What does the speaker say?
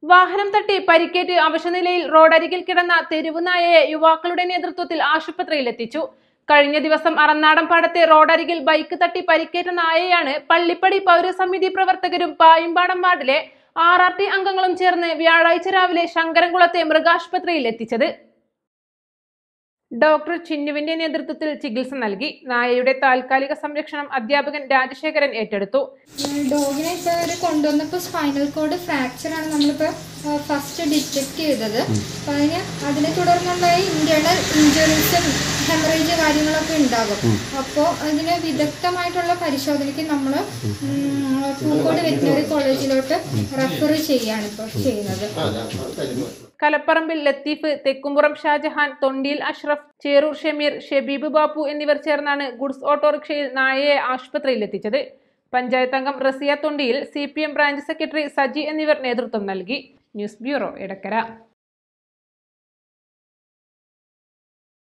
വാഹനം തട്ടി പരിക്കേറ്റ് അവശനിലയിൽ റോഡരികിൽ കിടന്ന തെരുവ് നായയെ യുവാക്കളുടെ നേതൃത്വത്തിൽ ആശുപത്രിയിൽ എത്തിച്ചു കഴിഞ്ഞ ദിവസം അറന്നാടൻ പാടത്തെ റോഡരികിൽ ബൈക്ക് തട്ടി പരിക്കേറ്റ നായയാണ് പള്ളിപ്പടി പൗരസമിതി പ്രവർത്തകരും പായുംപാടം വാർഡിലെ ആർ ആർ ടി അംഗങ്ങളും ചേർന്ന് വ്യാഴാഴ്ച രാവിലെ ശങ്കരൻകുളത്തെ മൃഗാശുപത്രിയിൽ എത്തിച്ചത് ഡോക്ടർ ചിന്നുവിന്റെ നേതൃത്വത്തിൽ ചികിത്സ നൽകി നായയുടെ താൽക്കാലിക സംരക്ഷണം അധ്യാപകൻ രാജശേഖരൻ ഏറ്റെടുത്തു ഡോഗിനെ ഇപ്പോൾ അവർ കൊണ്ടുവന്നപ്പോൾ സ്പൈനൽ കോഡ് ഫ്രാക്ചർ ആണ് നമ്മളിപ്പോൾ ഫസ്റ്റ് ഡിറ്റക്ട് ചെയ്തത് അപ്പോൾ അതിന് അതിനെ തുടർന്നുണ്ടായ ഇന്റേണൽ ഇഞ്ചുറീസും ഹെമറേജ് കാര്യങ്ങളൊക്കെ ഉണ്ടാകും അപ്പോൾ അതിന് വിദഗ്ധമായിട്ടുള്ള പരിശോധനയ്ക്ക് നമ്മൾ പൂക്കോട് വെറ്റിനറി കോളേജിലോട്ട് റെഫർ ചെയ്യാണ് ഇപ്പോൾ ചെയ്യുന്നത് കലപ്പറമ്പിൽ ലത്തീഫ് തെക്കുംപുറം ഷാജഹാൻ തൊണ്ടിയിൽ അഷ്റഫ് ചേറൂർ ഷമീർ ഷെബീബ് ബാപ്പു എന്നിവർ ചേർന്നാണ് ഗുഡ്സ് ഓട്ടോറിക്ഷയിൽ നായയെ ആശുപത്രിയിൽ എത്തിച്ചത് പഞ്ചായത്ത് അംഗം Razia Thondiyil C branch secretary Saji എന്നിവർ നേതൃത്വം നൽകി ന്യൂസ് ബ്യൂറോ എടക്കര